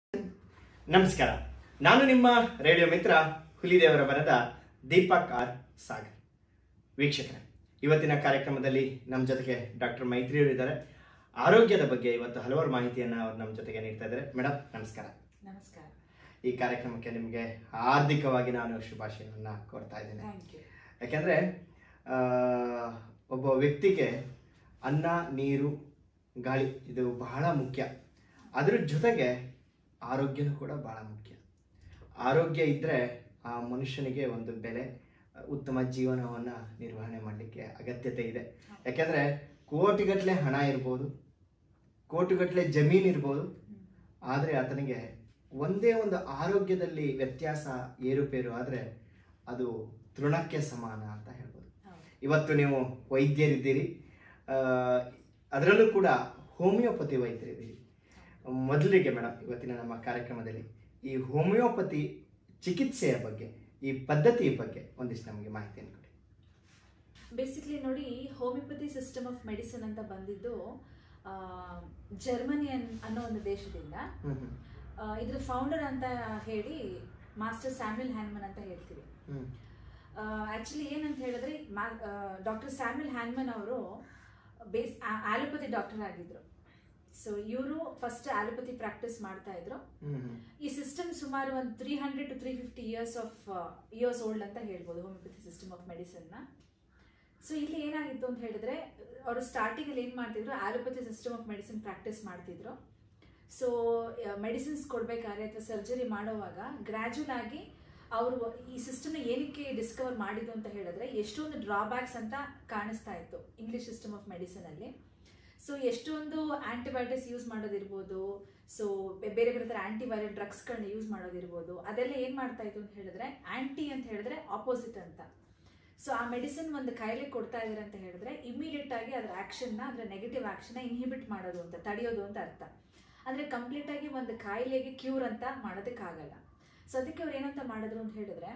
ನಮಸ್ಕಾರ ನಾನು ನಿಮ್ಮ ರೇಡಿಯೋ ಮಿತ್ರ ಹುಲಿದೇವರ ಬರದ ದೀಪಕ್ ಆರ್ ಸಾಗರ್ ವೀಕ್ಷಕರೇ ಇವತ್ತಿನ ಕಾರ್ಯಕ್ರಮದಲ್ಲಿ ನಮ್ಮ ಜೊತೆಗೆ ಡಾಕ್ಟರ್ ಮೈತ್ರಿ ಅವರು ಇದ್ದಾರೆ ಆರೋಗ್ಯದ ಬಗ್ಗೆ ಇವತ್ತು ಹಲವಾರು ಮಾಹಿತಿಯನ್ನು ಅವರು ನಮ್ಮ ಜೊತೆಗೆ ನೀಡ್ತಾ ಇದ್ದಾರೆ ಮೇಡಮ್ ನಮಸ್ಕಾರ ನಮಸ್ಕಾರ ಈ ಕಾರ್ಯಕ್ರಮಕ್ಕೆ ನಿಮಗೆ ಹಾರ್ದಿಕವಾಗಿ ನಾನು ಶುಭಾಶಯವನ್ನು ಕೋರ್ತಾ ಇದ್ದೇನೆ ಥ್ಯಾಂಕ್ ಯು ಯಾಕೆಂದರೆ ಒಬ್ಬ ವ್ಯಕ್ತಿಗೆ ಅನ್ನ ನೀರು ಗಾಳಿ ಇದು ಬಹಳ ಮುಖ್ಯ ಅದ್ರ ಜೊತೆಗೆ ಆರೋಗ್ಯನೂ ಕೂಡ ಬಹಳ ಮುಖ್ಯ ಆರೋಗ್ಯ ಇದ್ದರೆ ಆ ಮನುಷ್ಯನಿಗೆ ಒಂದು ಬೆಲೆ ಉತ್ತಮ ಜೀವನವನ್ನು ನಿರ್ವಹಣೆ ಮಾಡಲಿಕ್ಕೆ ಅಗತ್ಯತೆ ಇದೆ ಯಾಕೆಂದರೆ ಕೋಟಿಗಟ್ಟಲೆ ಹಣ ಇರ್ಬೋದು ಕೋಟಿಗಟ್ಟಲೆ ಜಮೀನು ಇರ್ಬೋದು ಆದರೆ ಆತನಿಗೆ ಒಂದೇ ಒಂದು ಆರೋಗ್ಯದಲ್ಲಿ ವ್ಯತ್ಯಾಸ ಏರುಪೇರು ಆದರೆ ಅದು ತೃಣಕ್ಕೆ ಸಮಾನ ಅಂತ ಹೇಳ್ಬೋದು ಹೌದು. ಇವತ್ತು ನೀವು ವೈದ್ಯರಿದ್ದೀರಿ ಆ, ಅದರಲ್ಲೂ ಕೂಡ ಹೋಮಿಯೋಪತಿ ವೈದ್ಯರಿದ್ದೀರಿ ಮೊದಲಿಗೆ ಮೇಡಮ್ ಇವತ್ತಿನ ನಮ್ಮ ಕಾರ್ಯಕ್ರಮದಲ್ಲಿ ಈ ಹೋಮಿಯೋಪತಿ ಚಿಕಿತ್ಸೆಯ ಬಗ್ಗೆ ಈ ಪದ್ಧತಿಯ ಬಗ್ಗೆ ಒಂದಿಷ್ಟು ನಮಗೆ ಮಾಹಿತಿಯನ್ನು ಕೊಡಿ ಬೇಸಿಕ್ಲಿ ನೋಡಿ ಹೋಮಿಯೋಪತಿ ಸಿಸ್ಟಮ್ ಆಫ್ ಮೆಡಿಸಿನ್ ಅಂತ ಬಂದಿದ್ದು ಆ, ಜರ್ಮನಿ ಅನ್- ಅನ್ನೋ ಒಂದು ದೇಶದಿಂದ ಹ್ಮ್ ಹ್ಮ್. ಆ, ಇದ್ರ ಫೌಂಡರ್ ಅಂತ ಹೇಳಿ ಮಾಸ್ಟರ್ ಸ್ಯಾಮ್ಯುಲ್ ಹ್ಯಾನ್ಮನ್ ಅಂತ ಹೇಳ್ತೀವಿ ಹ್ಮ್ ಆಕ್ಚುಲಿ ಏನಂತ ಹೇಳಿದ್ರೆ ಡಾಕ್ಟರ್ ಸ್ಯಾಮ್ಯುಲ್ ಹ್ಯಾನ್ಮನ್ ಅವರು ಬೇಸ್ ಆಲೋಪತಿ ಡಾಕ್ಟರ್ ಆಗಿದ್ರು ಸೊ ಇವರು ಫಸ್ಟ್ ಆಲೋಪತಿ ಪ್ರಾಕ್ಟೀಸ್ ಮಾಡ್ತಾ ಇದ್ರು ಹ್ಮ್ ಹ್ಮ್. ಈ ಸಿಸ್ಟಮ್ ಸುಮಾರು ಒಂದು three hundred to three fifty years of years old ಅಂತ ಹೇಳ್ಬೋದು ಹೋಮಿಯೋಪತಿ ಸಿಸ್ಟಮ್ ಆಫ್ ಮೆಡಿಸಿನ್ನ ಸೊ ಇಲ್ಲಿ ಏನಾಗಿತ್ತು ಅಂತ ಹೇಳಿದ್ರೆ ಅವರು ಸ್ಟಾರ್ಟಿಂಗ್ ಅಲ್ಲಿ ಏನ್ ಮಾಡ್ತಿದ್ರು allopathy system of medicine practice ಮಾಡ್ತಿದ್ರು ಸೊ ಮೆಡಿಸಿನ್ಸ್ ಕೊಡ್ಬೇಕಾದ್ರೆ ಅಥವಾ ಸರ್ಜರಿ ಮಾಡೋವಾಗ ಗ್ರ್ಯಾಜುವಲ್ ಆಗಿ ಅವರು ಈ ಸಿಸ್ಟಮ್ ಏನಕ್ಕೆ ಡಿಸ್ಕವರ್ ಮಾಡಿದ್ದು ಅಂತ ಹೇಳಿದ್ರೆ ಎಷ್ಟೊಂದು ಡ್ರಾಬ್ಯಾಕ್ಸ್ ಅಂತ ಕಾಣಿಸ್ತಾ ಇತ್ತು ಇಂಗ್ಲಿಷ್ ಸಿಸ್ಟಮ್ ಆಫ್ ಮೆಡಿಸಿನ್ ಅಲ್ಲಿ ಸೊ ಎಷ್ಟೊಂದು ಆಂಟಿಬಯೋಟಿಕ್ಸ್ ಯೂಸ್ ಮಾಡೋದಿರ್ಬೋದು ಸೊ ಬೇರೆ ಬೇರೆ ಥರ ಆಂಟಿವೈರಲ್ ಡ್ರಗ್ಸ್ಗಳನ್ನ ಯೂಸ್ ಮಾಡೋದಿರ್ಬೋದು ಅದೆಲ್ಲ ಏನು ಮಾಡ್ತಾ ಇತ್ತು ಅಂತ ಹೇಳಿದ್ರೆ ಆಂಟಿ ಅಂತ ಹೇಳಿದ್ರೆ ಆಪೋಸಿಟ್ ಅಂತ ಸೊ ಆ ಮೆಡಿಸಿನ್ ಒಂದು ಕಾಯಿಲೆ ಕೊಡ್ತಾ ಇದ್ದಾರೆ ಅಂತ ಹೇಳಿದ್ರೆ ಇಮಿಡಿಯೇಟ್ ಆಗಿ ಅದರ ಆಕ್ಷನ್ನ ಅದರ ನೆಗೆಟಿವ್ ಆಕ್ಷನ್ನ ಇನ್ಹಿಬಿಟ್ ಮಾಡೋದು ಅಂತ ತಡೆಯೋದು ಅಂತ ಅರ್ಥ ಅಂದ್ರೆ ಕಂಪ್ಲೀಟ್ ಆಗಿ ಒಂದು ಕಾಯಿಲೆಗೆ ಕ್ಯೂರ್ ಅಂತ ಮಾಡೋದಕ್ಕಾಗಲ್ಲ ಸೊ ಅದಕ್ಕೆ ಅವ್ರು ಏನಂತ ಮಾಡಿದ್ರು ಅಂತ ಹೇಳಿದ್ರೆ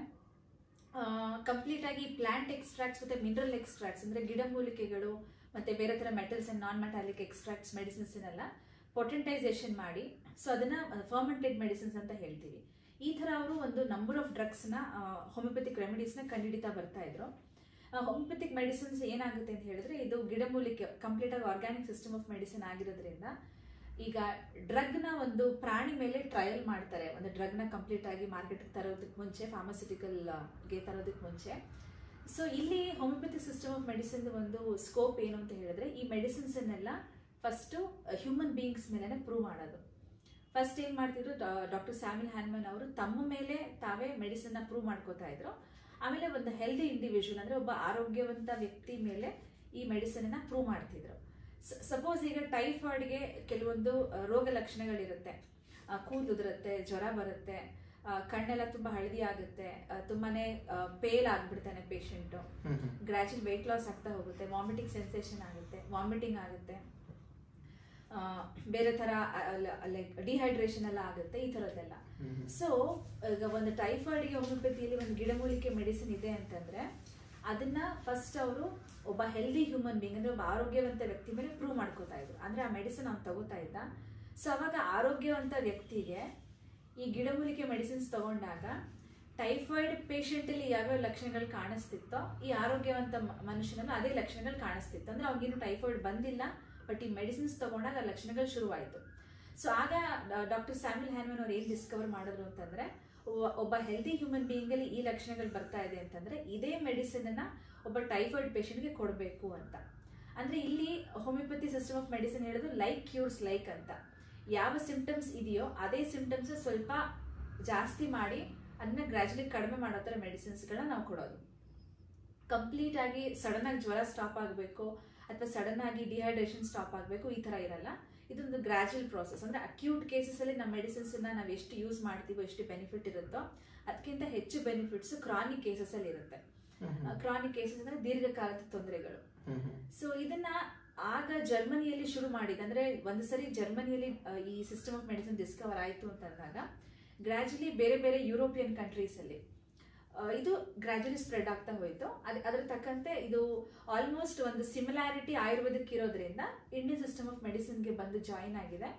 ಕಂಪ್ಲೀಟ್ ಆಗಿ ಪ್ಲಾಂಟ್ ಎಕ್ಸ್ಟ್ರಾಕ್ಟ್ಸ್ ಮತ್ತೆ ಮಿನರಲ್ ಎಕ್ಸ್ಟ್ರಾಕ್ಟ್ಸ್ ಅಂದ್ರೆ ಗಿಡಮೂಲಿಕೆಗಳು ಮತ್ತೆ ಬೇರೆ ತರ metals and non metallic extracts medicines ಎಲ್ಲ ಪೊಟೆಂಟೈಸೇಷನ್ ಮಾಡಿ ಸೊ ಅದನ್ನ ಫರ್ಮೆಂಟೆಡ್ ಮೆಡಿಸಿನ್ಸ್ ಅಂತ ಹೇಳ್ತೀವಿ ಈ ತರ ಅವರು ಒಂದು ನಂಬರ್ ಆಫ್ ಡ್ರಗ್ಸ್ ನ ಹೋಮಿಯೋಪತಿಕ್ ರೆಮಿಡೀಸ್ ನ ಕಂಡುಹಿಡಿತಾ ಬರ್ತಾ ಇದ್ರು ಹೋಮಿಯೋಪತಿಕ್ ಮೆಡಿಸಿನ್ಸ್ ಏನಾಗುತ್ತೆ ಅಂತ ಹೇಳಿದ್ರೆ ಇದು ಗಿಡಮೂಲಿಕೆ ಕಂಪ್ಲೀಟ್ ಆಗಿ ಆರ್ಗ್ಯಾನಿಕ್ ಸಿಸ್ಟಮ್ ಆಫ್ ಮೆಡಿಸಿನ್ ಆಗಿರೋದ್ರಿಂದ ಈಗ ಡ್ರಗ್ ನ ಒಂದು ಪ್ರಾಣಿ ಮೇಲೆ ಟ್ರಯಲ್ ಮಾಡ್ತಾರೆ ಒಂದು ಡ್ರಗ್ ನ ಕಂಪ್ಲೀಟ್ ಆಗಿ ಮಾರ್ಕೆಟ್ ತರೋದಕ್ಕೆ ಮುಂಚೆ ಫಾರ್ಮಸ್ಯೂಟಿಕಲ್ ಗೆ ತರೋದಕ್ಕೆ ಮುಂಚೆ ಸೊ ಇಲ್ಲಿ ಹೋಮಿಯೋಪತಿಕ್ ಸಿಸ್ಟಮ್ ಆಫ್ ಮೆಡಿಸಿನ್ ಒಂದು ಸ್ಕೋಪ್ ಏನು ಅಂತ ಹೇಳಿದ್ರೆ ಈ ಮೆಡಿಸಿನ್ಸ್ ಅನ್ನೆಲ್ಲ ಫಸ್ಟ್ ಹ್ಯೂಮನ್ ಬೀಯಿಂಗ್ಸ್ ಮೇಲೆ ಪ್ರೂವ್ ಮಾಡೋದು ಫಸ್ಟ್ ಏನ್ ಮಾಡ್ತಿದ್ರು ಡಾಕ್ಟರ್ ಸ್ಯಾಮಿಲ್ ಹ್ಯಾನ್ಮನ್ ಅವರು ತಮ್ಮ ಮೇಲೆ ತಾವೇ ಮೆಡಿಸಿನ್ ನ ಪ್ರೂವ್ ಮಾಡ್ಕೋತಾ ಇದ್ರು ಆಮೇಲೆ ಒಂದು ಹೆಲ್ದಿ ಇಂಡಿವಿಜುವಲ್ ಅಂದ್ರೆ ಒಬ್ಬ ಆರೋಗ್ಯವಂತ ವ್ಯಕ್ತಿ ಮೇಲೆ ಈ ಮೆಡಿಸಿನ್ ನ ಪ್ರೂವ್ ಮಾಡ್ತಿದ್ರು ಸಪೋಸ್ ಈಗ ಟೈಫಾಯ್ಡ್ಗೆ ಕೆಲವೊಂದು ಆ, ರೋಗ ಲಕ್ಷಣಗಳಿರುತ್ತೆ ಆ, ಕೂದಲು ಉದುರುತ್ತೆ ಜ್ವರ ಬರುತ್ತೆ ಆ, ಕಣ್ಣೆಲ್ಲ ತುಂಬಾ ಹಳದಿ ಆಗುತ್ತೆ ಆ, ತುಂಬಾನೇ ಪೇಲ್ ಆಗ್ಬಿಡ್ತಾನೆ patient hmm hmm. Gradual weight loss ಆಗ್ತಾ ಹೋಗುತ್ತೆ ವಾಮಿಟಿಂಗ್ ಸೆನ್ಸೇಷನ್ ಆಗುತ್ತೆ ವಾಮಿಟಿಂಗ್ ಆಗುತ್ತೆ ಆ, ಬೇರೆ ತರ ಲೈಕ್ ಡಿಹೈಡ್ರೇಷನ್ ಎಲ್ಲ ಆಗುತ್ತೆ ಈ ತರದ್ದೆಲ್ಲ ಹ್ಮ್ ಹ್ಮ್. ಸೊ ಈಗ ಒಂದು ಟೈಫಾಯ್ಡ್ಗೆ ಹೋಮಿಯೋಪತಿಯಲ್ಲಿ ಒಂದು ಗಿಡಮೂಲಿಕೆ ಮೆಡಿಸಿನ್ ಇದೆ ಅಂತಂದ್ರೆ ಅದನ್ನ ಫಸ್ಟ್ ಅವರು ಒಬ್ಬ ಹೆಲ್ದಿ ಹ್ಯೂಮನ್ ಬೀಂಗ್ ಅಂದ್ರೆ ಒಬ್ಬ ಆರೋಗ್ಯವಂತ ವ್ಯಕ್ತಿ ಮೇಲೆ ಪ್ರೂವ್ ಮಾಡ್ಕೋತಾ ಇದ್ರು ಅಂದ್ರೆ ಆ ಮೆಡಿಸಿನ್ ಅವ್ನು ತಗೋತಾ ಇದ್ದ ಸೊ ಅವಾಗ ಆರೋಗ್ಯವಂತ ವ್ಯಕ್ತಿಗೆ ಈ ಗಿಡಮೂಲಿಕೆ ಮೆಡಿಸಿನ್ಸ್ ತಗೊಂಡಾಗ ಟೈಫಾಯ್ಡ್ ಪೇಷಂಟ್ ಅಲ್ಲಿ ಯಾವ್ಯಾವ ಲಕ್ಷಣಗಳು ಕಾಣಿಸ್ತಿತ್ತೋ ಈ ಆರೋಗ್ಯವಂತ ಮ- ಮನುಷ್ಯನಲ್ಲೂ ಅದೇ ಲಕ್ಷಣಗಳು ಕಾಣಿಸ್ತಿತ್ತು ಅಂದ್ರೆ ಅವ್ನಿಗೇನು ಟೈಫಾಯ್ಡ್ ಬಂದಿಲ್ಲ ಬಟ್ ಈ ಮೆಡಿಸಿನ್ಸ್ ತಗೊಂಡಾಗ ಆ ಲಕ್ಷಣಗಳು ಶುರುವಾಯಿತು ಸೊ ಆಗ ಡಾಕ್ಟರ್ ಸ್ಯಾಮ್ಯುಲ್ ಹ್ಯಾನ್ಮನ್ ಅವ್ರು ಏನ್ ಡಿಸ್ಕವರ್ ಮಾಡಿದ್ರು ಅಂತಂದ್ರೆ ಒಬ್ಬ- ಒಬ್ಬ ಹೆಲ್ದಿ ಹ್ಯೂಮನ್ ಬೀಯಿಂಗ್ ಅಲ್ಲಿ ಈ ಲಕ್ಷಣಗಳು ಬರ್ತಾ ಇದೆ ಅಂತಂದ್ರೆ ಇದೇ ಮೆಡಿಸಿನ್ ಅನ್ನ ಒಬ್ಬ ಟೈಫಾಯ್ಡ್ ಪೇಷಂಟ್ಗೆ ಕೊಡಬೇಕು ಅಂತ ಅಂದ್ರೆ ಇಲ್ಲಿ ಹೋಮಿಯೋಪತಿ ಸಿಸ್ಟಮ್ ಆಫ್ ಮೆಡಿಸಿನ್ ಹೇಳೋದು ಲೈಕ್ ಕ್ಯೂರ್ಸ್ ಲೈಕ್ ಅಂತ ಯಾವ ಸಿಂಪ್ಟಮ್ಸ್ ಇದೆಯೋ ಅದೇ ಸಿಂಪ್ಟಮ್ಸ್ ಸ್ವಲ್ಪ ಜಾಸ್ತಿ ಮಾಡಿ ಅದನ್ನ ಗ್ರಾಜುಲಿ ಕಡಿಮೆ ಮಾಡೋ ಥರ ಮೆಡಿಸಿನ್ಸ್ಗಳನ್ನ ನಾವು ಕೊಡೋದು ಕಂಪ್ಲೀಟ್ ಆಗಿ ಸಡನ್ ಆಗಿ ಜ್ವರ ಸ್ಟಾಪ್ ಆಗಬೇಕು ಅಥವಾ ಸಡನ್ ಆಗಿ ಡಿಹೈಡ್ರೇಷನ್ ಸ್ಟಾಪ್ ಆಗಬೇಕು ಈ ತರ ಇರಲ್ಲ ಇದೊಂದು ಗ್ರಾಜುವಲ್ ಪ್ರಾಸೆಸ್ ಅಂದ್ರೆ ಅಕ್ಯೂಟ್ ಕೇಸಸ್ ಅಲ್ಲಿ ನಮ್ಮ ಮೆಡಿಸಿನ್ಸ್ ನಾವು ಎಷ್ಟು ಯೂಸ್ ಮಾಡ್ತೀವೋ ಎಷ್ಟು ಬೆನಿಫಿಟ್ ಇರುತ್ತೋ ಅದಕ್ಕಿಂತ ಹೆಚ್ಚು ಬೆನಿಫಿಟ್ಸ್ ಕ್ರಾನಿಕ್ ಕೇಸಸ್ ಅಲ್ಲಿ ಇರುತ್ತೆ ಹ್ಮ್ ಹ್ಮ್. ಕ್ರಾನಿಕ್ ಕೇಸಸ್ ಅಂದ್ರೆ ದೀರ್ಘಕಾಲದ ತೊಂದರೆಗಳು ಹ್ಮ್ ಹ್ಮ್. ಸೊ ಇದನ್ನ ಆಗ ಜರ್ಮನಿಯಲ್ಲಿ ಶುರು ಮಾಡಿದ ಅಂದ್ರೆ ಒಂದು ಸರಿ ಜರ್ಮನಿಯಲ್ಲಿ ಆ, ಈ ಸಿಸ್ಟಮ್ ಆಫ್ ಮೆಡಿಸಿನ್ ಡಿಸ್ಕವರ್ ಆಯಿತು ಅಂತ ಅಂದಾಗ ಗ್ರಾಜುಲಿ ಬೇರೆ ಬೇರೆ ಯುರೋಪಿಯನ್ ಕಂಟ್ರೀಸ್ ಅಲ್ಲಿ ಆ, ಇದು ಗ್ರಾಜುಲಿ ಸ್ಪ್ರೆಡ್ ಆಗ್ತಾ ಹೋಯ್ತು ಅದ್ ಅದ್ರ ತಕ್ಕಂತೆ ಇದು ಆಲ್ಮೋಸ್ಟ್ ಒಂದು ಸಿಮಿಲಾರಿಟಿ ಆಯುರ್ವೇದಕ್ಕೆ ಇರೋದ್ರಿಂದ ಇಂಡಿಯನ್ ಸಿಸ್ಟಮ್ ಆಫ್ ಮೆಡಿಸಿನ್ಗೆ ಬಂದು ಜಾಯಿನ್ ಆಗಿದೆ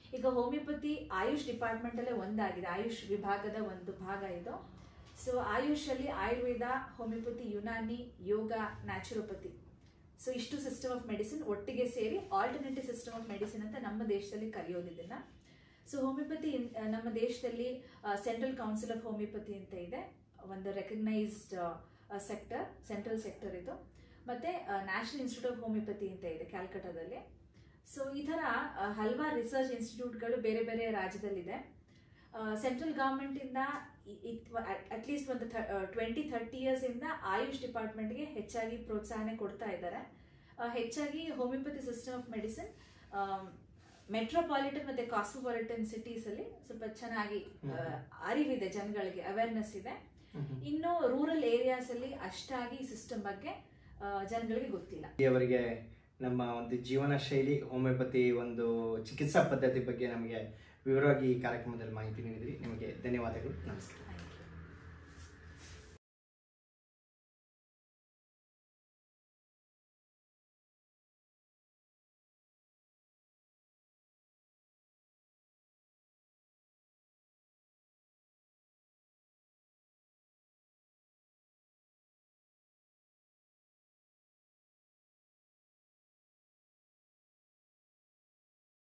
ಈಗ ಹೋಮಿಯೋಪತಿ ಆಯುಷ್ ಡಿಪಾರ್ಟ್ಮೆಂಟ್ ಅಲ್ಲೇ ಒಂದಾಗಿದೆ ಆಯುಷ್ ವಿಭಾಗದ ಒಂದು ಭಾಗ ಇದು ಸೊ ಆಯುಷ್ ಅಲ್ಲಿ Ayurveda homeopathy Unani yoga naturopathy so ಇಷ್ಟು ಸಿಸ್ಟಮ್ ಆಫ್ ಮೆಡಿಸಿನ್ ಒಟ್ಟಿಗೆ ಸೇರಿ ಆಲ್ಟರ್ನೇಟಿವ್ ಸಿಸ್ಟಮ್ ಆಫ್ ಮೆಡಿಸಿನ್ ಅಂತ ನಮ್ಮ ದೇಶದಲ್ಲಿ ಕರೆಯೋದು ಇದನ್ನ ಸೊ ಹೋಮಿಯೋಪತಿ ನಮ್ಮ ದೇಶದಲ್ಲಿ ಸೆಂಟ್ರಲ್ ಕೌನ್ಸಿಲ್ ಆಫ್ ಹೋಮಿಯೋಪತಿ ಅಂತ ಇದೆ ಒಂದು ರೆಕಗ್ನೈಸ್ಡ್ ಸೆಕ್ಟರ್ ಸೆಂಟ್ರಲ್ ಸೆಕ್ಟರ್ ಇದು ಮತ್ತೆ ನ್ಯಾಷನಲ್ ಇನ್ಸ್ಟಿಟ್ಯೂಟ್ ಆಫ್ ಹೋಮಿಯೋಪತಿ ಅಂತ ಇದೆ ಕ್ಯಾಲ್ಕಟಾದಲ್ಲಿ ಸೊ ಈ ಥರ ಹಲವಾರು ರಿಸರ್ಚ್ ಇನ್ಸ್ಟಿಟ್ಯೂಟ್ಗಳು ಬೇರೆ ಬೇರೆ ರಾಜ್ಯದಲ್ಲಿದೆ ಸೆಂಟ್ರಲ್ ಗೌರ್ಮೆಂಟಿಂದ ಅಟ್ಲೀಸ್ಟ್ ಒಂದು ಟ್ವೆಂಟಿ ಥರ್ಟಿ ಇಯರ್ಸ್ ಇಂದ ಆಯುಷ್ ಡಿಪಾರ್ಟ್ಮೆಂಟ್ಗೆ ಹೆಚ್ಚಾಗಿ ಪ್ರೋತ್ಸಾಹನೆ ಕೊಡ್ತಾ ಇದ್ದಾರೆ ಆ, ಹೆಚ್ಚಾಗಿ homeopathy system of medicine metropolitan ಮತ್ತೆ ಕಾಸ್ಮೋಪಾಲಿಟನ್ ಸಿಟೀಸ್ ಅಲ್ಲಿ ಸ್ವಲ್ಪ ಚೆನ್ನಾಗಿ ಆ, ಅರಿವಿದೆ ಜನಗಳಿಗೆ ಅವೇರ್ನೆಸ್ ಇದೆ ಇನ್ನು ರೂರಲ್ ಏರಿಯಾಸ್ ಅಲ್ಲಿ ಅಷ್ಟಾಗಿ ಈ ಸಿಸ್ಟಮ್ ಬಗ್ಗೆ ಆ, ಜನಗಳಿಗೆ ಗೊತ್ತಿಲ್ಲ ಅವರಿಗೆ ನಮ್ಮ ಒಂದು ಜೀವನ ಶೈಲಿ ಹೋಮಿಯೋಪತಿ ಒಂದು ಚಿಕಿತ್ಸಾ ಪದ್ಧತಿ ಬಗ್ಗೆ ನಮಗೆ ವಿವರವಾಗಿ ಈ ಕಾರ್ಯಕ್ರಮದಲ್ಲಿ ಮಾಹಿತಿ ನೀಡಿದ್ರಿ ನಿಮಗೆ ಧನ್ಯವಾದಗಳು ನಮಸ್ಕಾರ